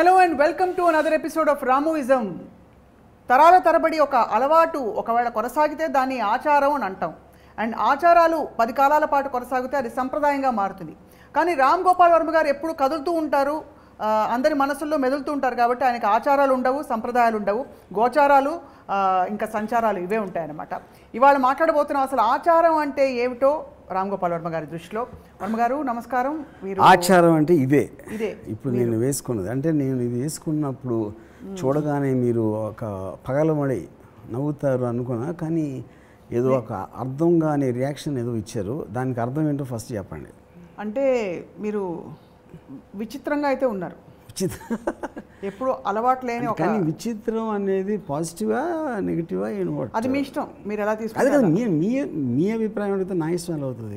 Hello and welcome to another episode of Ramuism తరాల తరబడి ఒక అలవాటు ఒకవేళ కొనసాగితే దాన్ని ఆచారం అని అంటాం అండ్ ఆచారాలు పది కాలాల పాటు కొనసాగితే అది సంప్రదాయంగా మారుతుంది కానీ రామ్ గోపాల్ వర్మ గారు ఎప్పుడు కదులుతూ ఉంటారు ఆ, అందరి మనసుల్లో మెదులుతూ ఉంటారు కాబట్టి ఆయనకి ఆచారాలు ఉండవు సంప్రదాయాలు ఉండవు గోచారాలు ఆ, ఇంకా సంచారాలు ఇవే ఉంటాయన్నమాట ఇవాళ మాట్లాడబోతున్నాం అసలు ఆచారం అంటే ఏమిటో రామ్ గోపాల్ వర్మ గారి దృష్టిలో వర్మ గారు నమస్కారం మీరు ఆచారం అంటే ఇదే ఇదే ఇప్పుడు నేను వేసుకున్నది అంటే నేను ఇది వేసుకున్నప్పుడు చూడగానే మీరు ఒక పగలమడి నవ్వుతారు అనుకున్నా కానీ ఏదో ఒక అర్థం కాని రియాక్షన్ ఏదో ఇచ్చారు దానికి అర్థం ఏంటో ఫస్ట్ చెప్పండి అంటే మీరు విచిత్రంగా అయితే ఉన్నారు విచిత్ర ఎప్పుడు అలవాటు లేని ఒక కానీ విచిత్రం అనేది పాజిటివా నెగిటివా ఏంటి అది మీ ఇష్టం మీరు ఎలా అదే తీసుకుంటారు కదా మీ మీ మీ అభిప్రాయం అడిగితే నా ఇష్టం ఎలా అవుతుంది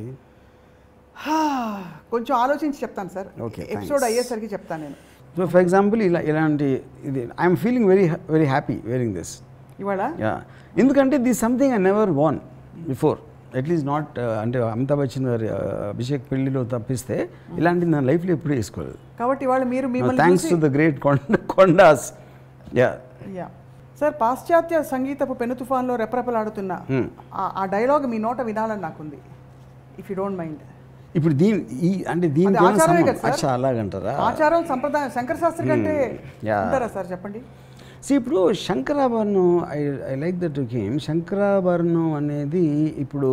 హా, కొంచెం ఆలోచించి చెప్తాను సార్ Okay, ఎపిసోడ్ thanks. అయ్యేసరికి చెప్తాను నేను సో ఫర్ ఎగ్జాంపుల్ ఇలా ఇలాంటి ఇది I'm feeling very very happy wearing this ఇవాళ యా ఎందుకంటే the something I never won before at least not అంటే అమితాబ్ బచ్చన్ గారి uh, అభిషేక్ పెళ్లిలో తప్పిస్తే ఇలాంటి నా లైఫ్లో ఎప్పుడూ వేసుకోలేదు కాబట్టి ఇవాళ మీరు మిమ్మల్ని థ్యాంక్స్ టు చూసి ద గ్రేట్ కొండ కొండాస్ యా యా సార్ పాశ్చాత్య సంగీతపు పెను తుఫాన్లో రెపరెపలాడుతున్న Hmm. ఆ- ఆ డైలాగ్ మీ నోట వినాలని నాకుంది ఇఫ్ యూ డోంట్ మైండ్ ఇప్పుడు దీని ఈ అంటే దీనికి అది ఏమైనా ఆచారమే సంబంధం? కదా సార్? అచ్చా అలాగంటారా ఆచారం సంప్రదాయం శంకర శాస్త్రి కంటే Yeah. ఉంటారా సార్ చెప్పండి సి ఇప్పుడు Shankarabharanam I I like that game Shankarabharanam అనేది ఇప్పుడు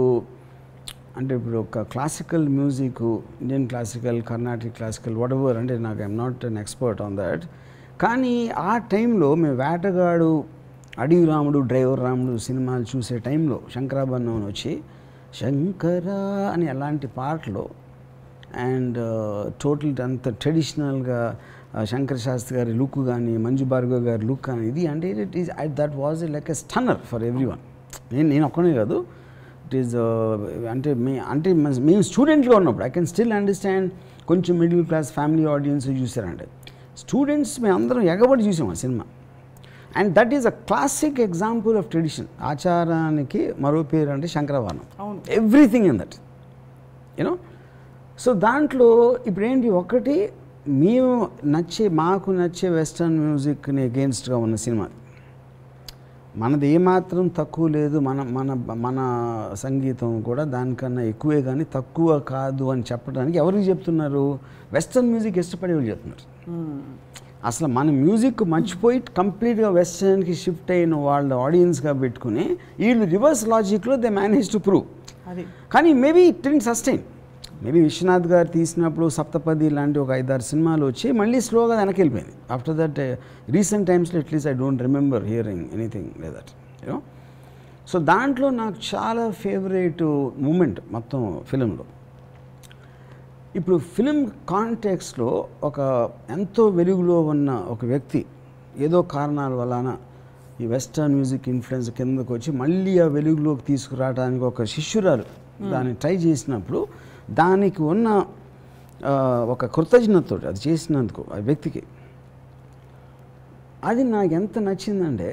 అంటే ఇప్పుడు ఒక classical music Indian classical Carnatic classical whatever అంటే నాకు I'm not an expert on that కానీ ఆ టైంలో మేము వేటగాడు అడవి రాముడు డ్రైవర్ రాముడు సినిమాలు చూసే టైంలో శంకరాభరణం అని వచ్చి శంకర అని అలాంటి పాటలు అండ్ టోటల్ అంత ట్రెడిషనల్గా శంకర శాస్త్రి గారి లుక్ కానీ మంజు భార్గవ్ గారి లుక్ కానీ ఇది అంటే it is that was like a stunner for everyone నేను నేను ఒక్కనే కాదు ఇట్ ఈస్ అంటే మీ అంటే మ- మేము స్టూడెంట్గా ఉన్నప్పుడు ఐ కెన్ స్టిల్ అండర్స్టాండ్ కొంచెం మిడిల్ క్లాస్ ఫ్యామిలీ ఆడియన్స్ చూసారంటే స్టూడెంట్స్ మేము అందరం ఎగబడి చూసాం ఆ సినిమా and that is a classic example of tradition ఆచారానికి మరో పేరు అంటే శంకరవర్ణం అవును. Everything in that you know so దాంట్లో ఇప్పుడు ఏంటి ఒకటి మేము నచ్చే మాకు నచ్చే వెస్టర్న్ మ్యూజిక్ని అగేన్స్ట్గా ఉన్న సినిమా మనది ఏమాత్రం తక్కువ లేదు మన మన మన సంగీతం కూడా దానికన్నా ఎక్కువే కానీ తక్కువ కాదు అని చెప్పడానికి ఎవరికి చెప్తున్నారు వెస్టర్న్ మ్యూజిక్ ఇష్టపడే వాళ్ళు చెప్తున్నారు అసలు మన మ్యూజిక్ మర్చిపోయి కంప్లీట్గా వెస్టర్న్కి షిఫ్ట్ అయిన వాళ్ళ ఆడియన్స్గా పెట్టుకుని వీళ్ళు రివర్స్ లాజిక్లో దే మేనేజ్ టు ప్రూవ్ అది కానీ maybe it didn't sustain maybe Viswanath garu తీసినప్పుడు సప్తపది లాంటి ఒక ఐదారు సినిమాలు వచ్చి మళ్ళీ స్లోగా వెనక్కి వెళ్ళిపోయింది ఆఫ్టర్ దట్ రీసెంట్ టైమ్స్లో at least I don't remember hearing anything like that you know so దాంట్లో నాకు చాలా ఫేవరెట్ మూమెంట్ మొత్తం ఫిలింలో ఇప్పుడు ఫిలిం కాంటెక్స్లో ఒక ఎంతో వెలుగులో ఉన్న ఒక వ్యక్తి ఏదో కారణాల వలన ఈ వెస్టర్న్ మ్యూజిక్ ఇన్ఫ్లుయెన్స్ కిందకు వచ్చి మళ్ళీ ఆ వెలుగులోకి తీసుకురావడానికి ఒక శిష్యురాలు దాన్ని ట్రై చేసినప్పుడు దానికి ఉన్న ఆ, ఒక కృతజ్ఞతతో అది చేసినందుకు ఆ వ్యక్తికి అది నాకు ఎంత నచ్చిందంటే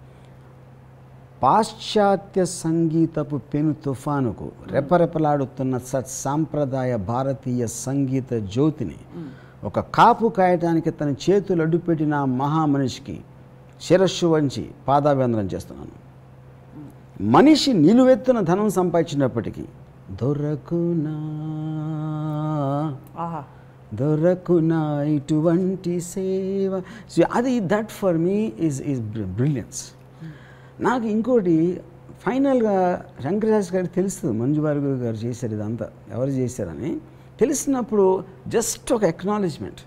పాశ్చాత్య సంగీతపు పెను తుఫానుకు రెపరెపలాడుతున్న సత్ సాంప్రదాయ భారతీయ సంగీత జ్యోతిని ఒక కాపు కాయటానికి తన చేతులు అడ్డుపెట్టిన ఆ మహామనిషికి శిరస్సు వంచి పాదాభివందనం చేస్తున్నాను మనిషి నిలువెత్తున ధనం సంపాదించినప్పటికీ దొరకునా ఆహా దొరకునా ఇటువంటి సేవ సో అది that for me is is brilliance నాకు ఇంకోటి ఫైనల్గా శంకరశాస్త్రి గారికి తెలుస్తుంది మంజు భార్గవ్ గారు చేశారు ఇదంతా ఎవరు చేశారని తెలిసినప్పుడు జస్ట్ ఒక ఎక్నాలజ్మెంట్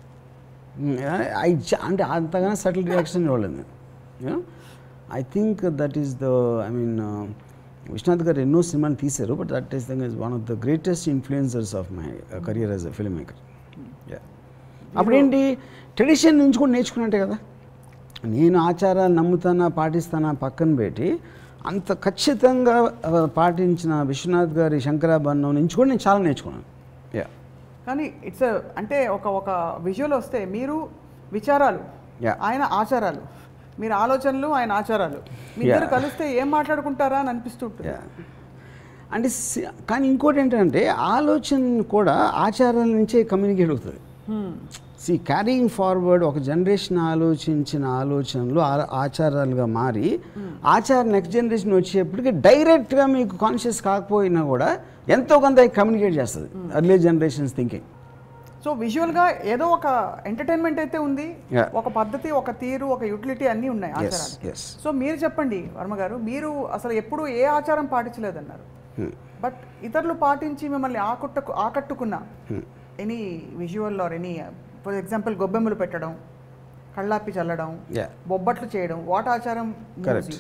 ఐ అంటే అంతగానో సటిల్ రియాక్షన్ ఇవ్వలేదు నేను I think that is the I mean Viswanath garu ఎన్నో సినిమాలు తీశారు but that is thing is one of the greatest influencers of my career as a film maker అప్పుడేంటి ట్రెడిషన్ నుంచి కూడా నేర్చుకున్నట్టే కదా నేను ఆచారాలు నమ్ముతానా పాటిస్తానా పక్కన పెట్టి అంత ఖచ్చితంగా ఆ, పాటించిన విశ్వనాథ్ గారి శంకరాభరణం నుంచి కూడా నేను చాలా నేర్చుకున్నాను యా కానీ ఇట్స్ అంటే ఒక ఒక విజువల్ వస్తే మీరు విచారాలు Yeah. ఆయన ఆచారాలు మీరు ఆలోచనలు ఆయన ఆచారాలు మీ ఇద్దరు Yeah. కలిస్తే ఏం మాట్లాడుకుంటారా అని అనిపిస్తుంటుంది యా అంటే సి- కానీ ఇంకోటి ఏంటంటే ఆలోచన కూడా ఆచారాల నుంచే కమ్యూనికేట్ అవుతుంది Hmm. సి క్యారీయింగ్ ఫార్వర్డ్ ఒక జనరేషన్ ఆలోచించిన ఆలోచనలు ఆ- ఆచారాలుగా మారి ఆచార నెక్స్ట్ జనరేషన్ వచ్చేప్పటికి డైరెక్ట్గా మీకు కాన్షియస్ కాకపోయినా కూడా ఎంతో కొంత కమ్యూనికేట్ చేస్తుంది అర్లీ జనరేషన్స్ థింకింగ్ సో విజువల్గా ఏదో ఒక ఎంటర్టైన్మెంట్ అయితే ఉంది Yeah. ఒక పద్ధతి ఒక తీరు ఒక యూటిలిటీ అన్నీ ఉన్నాయి ఎస్ ఆచారాలు ఎస్ సో మీరు చెప్పండి వర్మ గారు మీరు అసలు ఎప్పుడు ఏ ఆచారం పాటించలేదన్నారు బట్ ఇతరులు పాటించి మిమ్మల్ని ఆకట్టుకు ఆకట్టుకున్న any visual or any for example గొబ్బెమ్మలు పెట్టడం కళ్ళాపి చల్లడం యా బొబ్బట్లు చేయడం వాట్ ఆచారం కరెక్ట్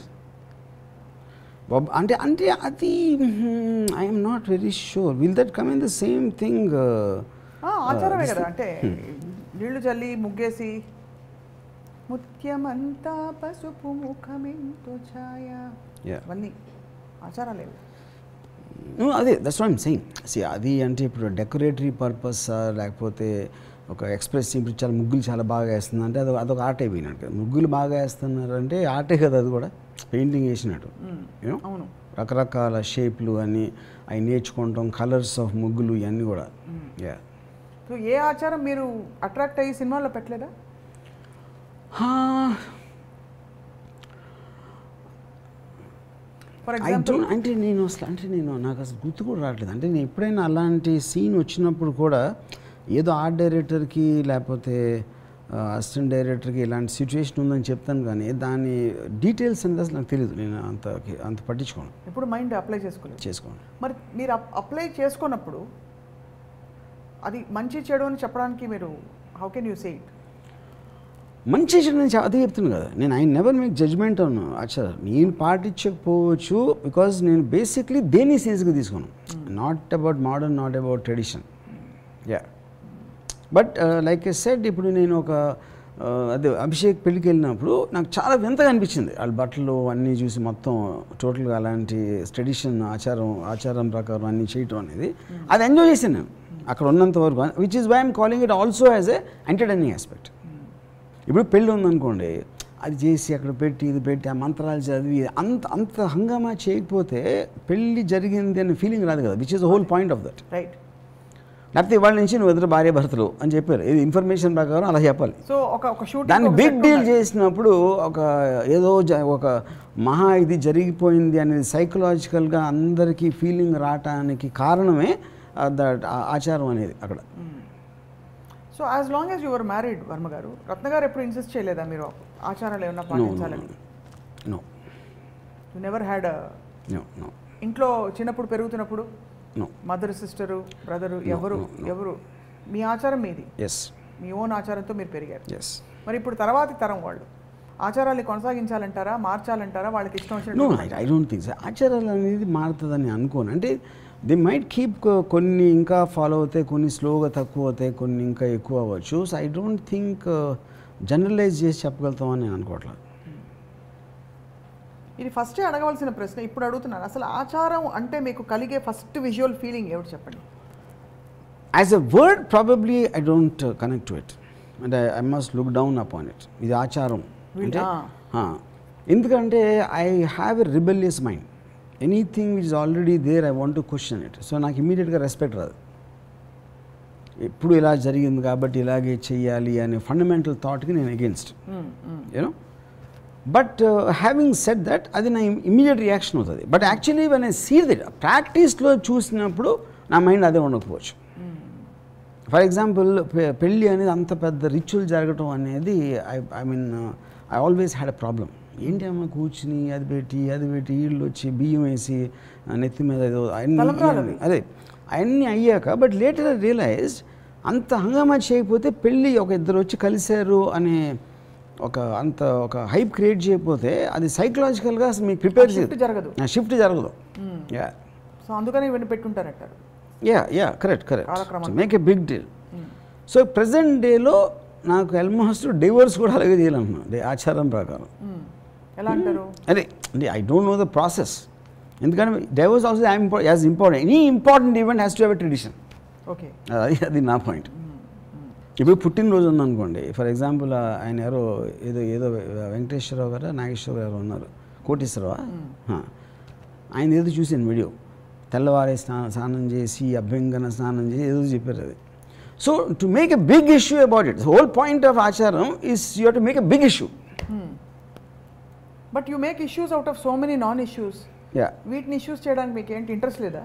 అంటే అంటే అది I'm not very sure will that come in the same thing ఆ, ఆచారమే కదా అంటే నీళ్లు చల్లి ముగ్గేసి ముత్యమంతా పసుపు ముఖమెంతో ఛాయ Yeah. అవన్నీ ఆచారాలేవు అదే that's what I'm saying see అది అంటే ఇప్పుడు డెకరేటరీ పర్పస్ లేకపోతే ఒక ఎక్స్ప్రెస్ ఇప్పుడు చాలా ముగ్గులు చాలా బాగా వేస్తుంది అంటే అది అదొక ఆర్ట్ అయిపోయినట్టు కదా ముగ్గులు బాగా వేస్తున్నారు అంటే ఆర్టే కదా అది కూడా పెయింటింగ్ వేసినట్టు యూనో అవును రకరకాల షేప్లు అని అవి నేర్చుకుంటాం కలర్స్ ఆఫ్ ముగ్గులు ఇవన్నీ కూడా యా సో ఏ ఆచారం మీరు అట్రాక్ట్ అయ్యి సినిమాలో పెట్టలేదా ఫర్ ఐ ఎగ్జాంపుల్ డోంట్ అంటే నేను అసలు అంటే నేను నాకు అసలు గుర్తు కూడా రావట్లేదు అంటే నేను ఎప్పుడైనా అలాంటి సీన్ వచ్చినప్పుడు కూడా ఏదో ఆర్ట్ డైరెక్టర్కి లేకపోతే అసిస్టెంట్ డైరెక్టర్కి ఇలాంటి సిచ్యువేషన్ ఉందని చెప్తాను కానీ దాని డీటెయిల్స్ అనేది అసలు నాకు తెలియదు నేను అంత అంత పట్టించుకోను ఇప్పుడు మైండ్ అప్లై చేసుకోలేదు చేసుకోను మరి మీరు అప్లై చేసుకున్నప్పుడు అది మంచి చెడు అని చెప్పడానికి మీరు how can you say it మంచి చెడు నేను చె- అదే చెప్తున్నాను కదా నేను ఐ నెవర్ మేక్ జడ్జ్మెంట్ అను అచ్చా నేను పాటించకపోవచ్చు బికాజ్ నేను బేసిక్లీ దేని సీరియస్గా తీసుకున్నాను not about modern not about tradition yeah but like a said ఇప్పుడు నేను ఒక uh, అదే అభిషేక్ పెళ్ళికి వెళ్ళినప్పుడు నాకు చాలా వింతగా అనిపించింది వాళ్ళ బట్టలు అన్నీ చూసి మొత్తం టోటల్గా అలాంటి ట్రెడిషన్ ఆచారం ఆచారం ప్రకారం అన్నీ చేయటం అనేది అది ఎంజాయ్ చేశాను నేను అక్కడ ఉన్నంత వరకు which is why I'm calling it also as a entertaining aspect ఇప్పుడు పెళ్ళి ఉందనుకోండి అది చేసి అక్కడ పెట్టి ఇది పెట్టి ఆ మంత్రాలు చదివి అంత అంత హంగామా చేయకపోతే పెళ్ళి జరిగింది అనే ఫీలింగ్ రాదు కదా which is the whole point of that right లేకపోతే ఇవాళ నుంచి నువ్వు ఇద్దరు భార్య భర్తలు అని చెప్పారు ఇది ఇన్ఫర్మేషన్ ప్రకారం అలా చెప్పాలి సో ఒక ఒక షూట్ దాన్ని బిగ్ డీల్ చేసినప్పుడు ఒక ఏదో జ- ఒక మహా ఇది జరిగిపోయింది అనేది సైకలాజికల్గా అందరికీ ఫీలింగ్ రావటానికి కారణమే దట్ ఆచారం అనేది అక్కడ so as long as your married Varma garu Ratna గారు ఎప్పుడు ఇన్సిస్ట్ చేయలేదా మీరు ఆచారాలు ఏమన్నా పాటించాలని no you never had no no ఇంట్లో చిన్నప్పుడు పెరుగుతున్నప్పుడు no mother sister brother No, ఎవరు no, no. ఎవరు మీ ఆచారం మీది ఎస్ మీ ఓన్ ఆచారంతో మీరు పెరిగారు ఎస్ మరి ఇప్పుడు తర్వాతి తరం వాళ్ళు ఆచారాన్ని కొనసాగించాలంటారా మార్చాలంటారా వాళ్ళకి ఇష్టం నో వచ్చినట్టు ఐ డోంట్ థింక్ ఆచారాలు అనేది మారుతుందని అనుకోను అంటే దే మైట్ కీప్ కొన్ని ఇంకా ఫాలో అవుతాయి కొన్ని స్లోగా తక్కువ అవుతాయి కొన్ని ఇంకా ఎక్కువ అవ్వచ్చు so I don't think generalize చేసి చెప్పగలుగుతామని నేను అనుకోవట్లేదు ఇది ఫస్టే అడగవలసిన ప్రశ్న ఇప్పుడు అడుగుతున్నాను అసలు ఆచారం అంటే మీకు కలిగే ఫస్ట్ విజువల్ ఫీలింగ్ ఏమిటి చెప్పండి as a word probably I don't connect to it అంటే I must look down upon it ఇది ఆచారం అంటే Ah. ఆ, ఎందుకంటే I have a rebellious mind anything which is already there I want to question it so నాకు ఇమీడియట్గా respect రాదు ఎప్పుడు ఇలా జరిగింది కాబట్టి ఇలాగే చెయ్యాలి అనే ఫండమెంటల్ థాట్కి నేను against you know but having set that అది నా ఇమీడియట్ రియాక్షన్ అవుతుంది but actually when I see that ప్రాక్టీస్లో చూసినప్పుడు నా మైండ్ అదే ఉండకపోవచ్చు ఫర్ ఎగ్జాంపుల్ పెళ్ళి అనేది అంత పెద్ద రిచువల్ జరగటం అనేది I I mean I always had a problem ఏంటి అమ్మ కూర్చుని అది పెట్టి అది పెట్టి వీళ్ళు వచ్చి బియ్యం వేసి ఆ, నెత్తి మీద ఏదో తలంబ్రాలు అన్ని అదే అవన్నీ అయ్యాక బట్ లేటర్ రియలైజ్ అంత హంగామా చేయకపోతే పెళ్ళి ఒక ఇద్దరు వచ్చి కలిశారు అనే ఒక అంత ఒక హైప్ క్రియేట్ చేయకపోతే అది సైకలాజికల్గా అసలు మీకు ప్రిపేర్ షిఫ్ట్ జరగదు షిఫ్ట్ జరగదు యా సో అందుకని ఇవన్నీ పెట్టుంటారంటారు యా యా కరెక్ట్ కరెక్ట్ కాలక్రమం. Make a big deal so present డేలో నాకు ఆల్మోస్ట్ డివోర్స్ కూడా అలాగే చేయాలన్నా డే ఆచారం ప్రకారం మ్మ్. ఎలా అంటారు అదే అంటే I don't know the process ఎందుకంటే divorce also as important any important event has to have a tradition okay అది అది నా పాయింట్ ఇప్పుడు పుట్టినరోజు ఉందనుకోండి ఫర్ ఎగ్జాంపుల్ ఆయన ఎవరో ఏదో ఏదో వెంకటేశ్వరరావు గారు నాగేశ్వరరావు గారు ఉన్నారు కోటేశ్వరరావా ఆ. ఆయన ఏదో చూసాను వీడియో తెల్లవారే స్నానం స్నానం చేసి అభ్యంగన స్నానం చేసి ఏదో చెప్పారు అది so to make a big issue about it whole point of ఆచారం is you to make a big issue but you make issues out of so many non issues yeah వీటిని ఇష్యూస్ చేయడానికి మీకు ఏంటి ఇంట్రెస్ట్ లేదా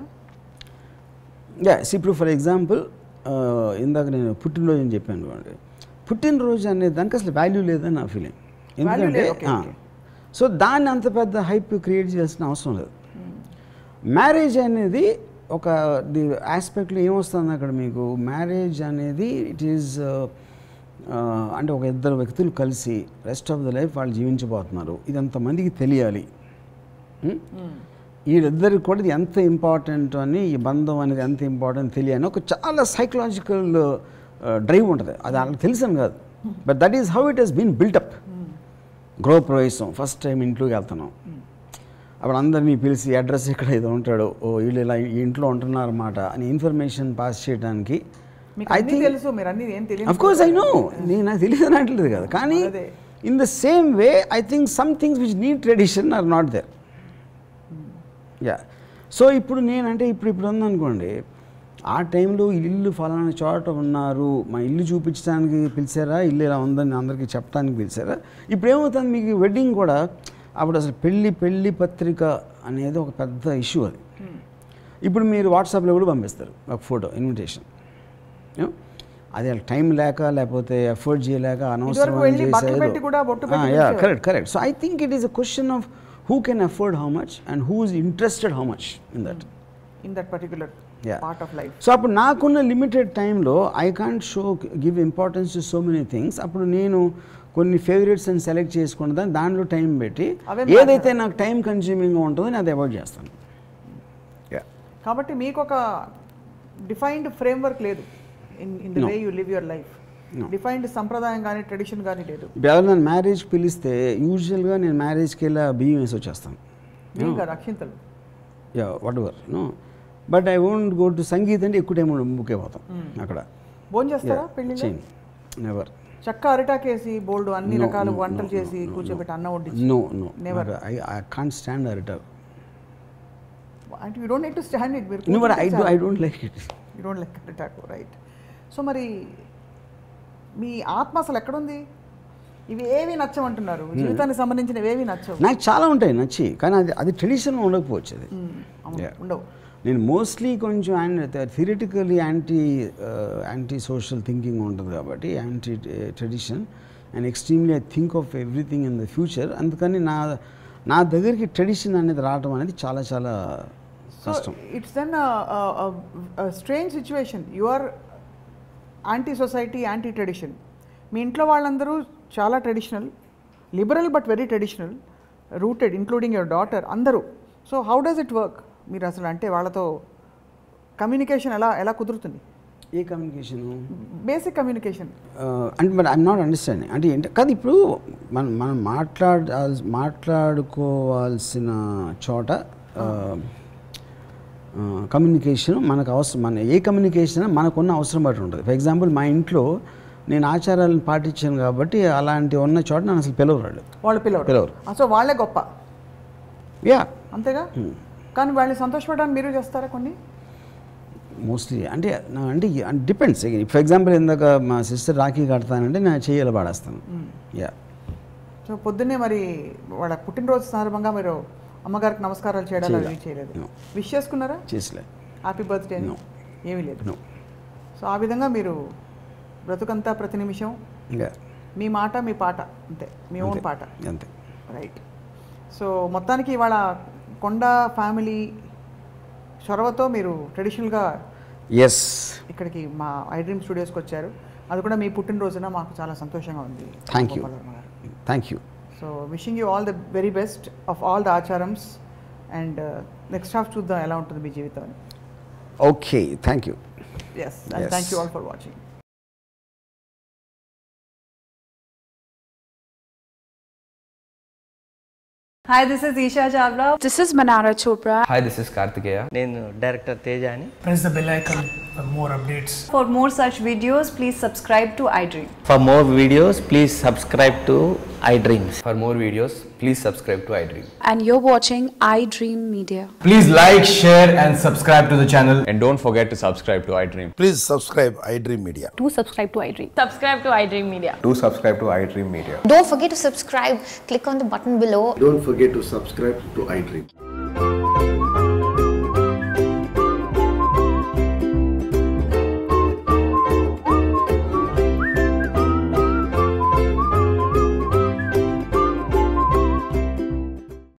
yeah ఇప్పుడు for example ఇందాక నేను పుట్టినరోజు అని చెప్పాను అనుకోండి పుట్టినరోజు అనే దానికి అసలు వాల్యూ లేదని నా ఫీలింగ్ ఎందుకంటే లేదు, okay, ఆ, okay. సో దాన్ని అంత పెద్ద హైప్ క్రియేట్ చేయాల్సిన అవసరం లేదు మ్యారేజ్ అనేది ఒక ది ఆస్పెక్ట్లో ఏమొస్తుంది అక్కడ మీకు మ్యారేజ్ అనేది ఇట్ ఈజ్ అంటే ఒక ఇద్దరు వ్యక్తులు కలిసి రెస్ట్ ఆఫ్ ద లైఫ్ వాళ్ళు జీవించబోతున్నారు ఇది అంతమందికి తెలియాలి Hmm? వీళ్ళిద్దరికి కూడా ఇది ఎంత ఇంపార్టెంట్ అని ఈ బంధం అనేది ఎంత ఇంపార్టెంట్ తెలియని ఒక చాలా సైకలాజికల్ డ్రైవ్ ఉంటుంది అది వాళ్ళకి తెలుసని కాదు but that is how it has been built up గృహప్రవేశం ఫస్ట్ టైం ఇంట్లోకి వెళ్తున్నాం అప్పుడు అందరినీ పిలిచి అడ్రస్ ఇక్కడ ఏదో ఉంటాడు ఓ వీళ్ళు ఇలా ఈ ఇంట్లో ఉంటున్నారన్నమాట అని ఇన్ఫర్మేషన్ పాస్ చేయడానికి మీకు ఐ అన్నీ థింక్ తెలుసు మీరు అన్ని ఏం తెలియదు అఫ్ కోర్స్ ఐ నో నేను నాకు తెలియదు అనట్లేదు కదా కానీ అదే. In the same way I think some things which need tradition are not there yeah so ఇప్పుడు నేనంటే ఇప్పుడు ఇప్పుడు ఉందనుకోండి ఆ టైంలో ఇల్లు ఫలానా చోట ఉన్నారు మా ఇల్లు చూపించడానికి పిలిచారా ఇల్లు ఇలా ఉందని అందరికీ చెప్పడానికి పిలిచారా ఇప్పుడు ఏమవుతుంది మీకు వెడ్డింగ్ కూడా అప్పుడు అసలు పెళ్ళి పెళ్ళి పత్రిక అనేది ఒక పెద్ద ఇష్యూ అది ఇప్పుడు మీరు వాట్సాప్లో కూడా పంపిస్తారు ఒక ఫోటో ఇన్విటేషన్ అది టైం లేక లేకపోతే ఎఫర్ట్ చేయలేక ఇదివరకు వెళ్ళి బట్టలు పెట్టి కూడా బొట్టు పెట్టి యా పిలిచేవారు. Correct correct so I think it is a question of who can afford how much and who is interested how much in that in that particular Yeah. Part of life so అప్పుడు నాకున్న limited టైంలో I can't show give importance to so many things అప్పుడు నేను కొన్ని favourites అని select చేసుకున్న దాన్ని దాంట్లో టైం పెట్టి అవే ఏదైతే నాకు టైం కన్జ్యూమింగ్గా ఉంటుందో నేను అది అవాయిడ్ చేస్తాను యా కాబట్టి మీకు ఒక డిఫైన్డ్ ఫ్రేమ్వర్క్ లేదు in in the No. Way you live your life No. Defined సంప్రదాయం కానీ ట్రెడిషన్ కానీ లేదు ఇప్పుడు ఎవరైనా మ్యారేజ్కి పిలిస్తే యూజువల్గా నేను మ్యారేజ్కి వెళ్ళి ఆ బియ్యం వేసి వచ్చేస్తాను మీకు కాదు, అక్షింతలు yeah whatever no but I won't go to sangeet అంటే ఎక్కువ టైం బుక్ అయిపోతాం అక్కడ భోజనం చేస్తారా పెళ్ళిలో చేయను నెవర్ చక్క అరిటాకేసి బోల్డ్ అన్ని No, రకాల no, వంటలు no, చేసి no, no, కూర్చోబెట్టి అన్నం వడ్డించి no no Never. I I can't stand అరిటర్ అంటే you don't need to stand it no but I మీరు I don't like it you don't like అరిటాకు రైట్ సో మరి మీ ఆత్మ అసలు ఎక్కడుంది ఇవి ఏవి నచ్చమంటున్నారు జీవితానికి సంబంధించినవి ఏవి నచ్చవు నాకు చాలా ఉంటాయి నచ్చి కానీ అది అది ట్రెడిషన్ ఉండకపోవచ్చు అది మ్మ్. అవును, Yeah. ఉండవు నేను మోస్ట్లీ కొంచెం theoretically anti anti social thinking ఉంటుంది కాబట్టి anti tradition and extremely I think of everything in the future అందుకని నా నా దగ్గరికి ట్రెడిషన్ అనేది రావడం అనేది చాలా చాలా సో కష్టం it's then strange situation you are anti society anti tradition మీ ఇంట్లో వాళ్ళందరూ చాలా traditional liberal but very traditional rooted including your daughter అందరూ so how does it work మీరు అసలు అంటే వాళ్ళతో కమ్యూనికేషన్ ఎలా ఎలా కుదురుతుంది ఏ కమ్యూనికేషను బేసిక్ కమ్యూనికేషన్ అంటే బట్ ఐఎమ్ నాట్ అండర్స్టాండింగ్ అంటే ఏంటి కాదు ఇప్పుడు మనం మనం మాట్లాడాల్సి మాట్లాడుకోవాల్సిన చోట కమ్యూనికేషన్ మనకు అవసరం మన ఏ కమ్యూనికేషన్ మనకున్న అవసరం బట్టి ఉంటుంది ఫర్ ఎగ్జాంపుల్ మా ఇంట్లో నేను ఆచారాలను పాటించాను కాబట్టి అలాంటి ఉన్న చోట నన్ను అసలు పిలవరాడు వాళ్ళు పిలవరు పిలవరు. సో వాళ్ళే గొప్ప యా అంతేగా కానీ వాళ్ళని సంతోషపడడానికి మీరు చేస్తారా కొన్ని మోస్ట్లీ అంటే నా- అంటే డిపెండ్స్ ఫర్ ఎగ్జాంపుల్ ఇందాక మా సిస్టర్ రాఖీ కడతానంటే నేను చేయాలి పాడేస్తాను యా సో పొద్దున్నే మరి వాళ్ళ పుట్టినరోజు సందర్భంగా మీరు అమ్మగారికి నమస్కారాలు చేయడాలు అవి చేయలేదు No. విష్ చేసుకున్నారా చేసలే హ్యాపీ బర్త్డే No. ఏమీ లేదు నో సో ఆ విధంగా మీరు బ్రతుకంతా ప్రతి నిమిషం ఇంకా మీ మాట మీ పాట అంతే మీ ఓన్ అంతే. పాట అంతే రైట్ సో మొత్తానికి ఇవాళ కొండ ఫ్యామిలీ చొరవతో మీరు ట్రెడిషనల్గా ఎస్ ఇక్కడికి మా ఐ డ్రీమ్ స్టూడియోస్కి వచ్చారు అది కూడా మీ పుట్టినరోజున మాకు చాలా సంతోషంగా ఉంది thank you Gopal Varma garu thank you so wishing you all the very best of all the ఆచారమ్స్ అండ్ నెక్స్ట్ హాఫ్ చూద్దాం ఎలా ఉంటుంది మీ జీవితం okay thank you yes and Yes. Thank you all for watching Hi, this is Isha Chavla. This is Manara Chopra. Hi, this is Kartikeya. నేను director Teja అని press the bell icon For more updates, For more such videos, please subscribe to iDream. For more videos, please subscribe to iDreams. For more videos, please subscribe to iDream. and you're watching iDream Media. Please like, share, and subscribe to the channel. And don't forget to subscribe to iDream. Please subscribe iDream Media. Do subscribe to iDream. subscribe to iDream Media. Do subscribe to iDream Media. Don't forget to subscribe. Click on the button below Don't forget to subscribe to iDream.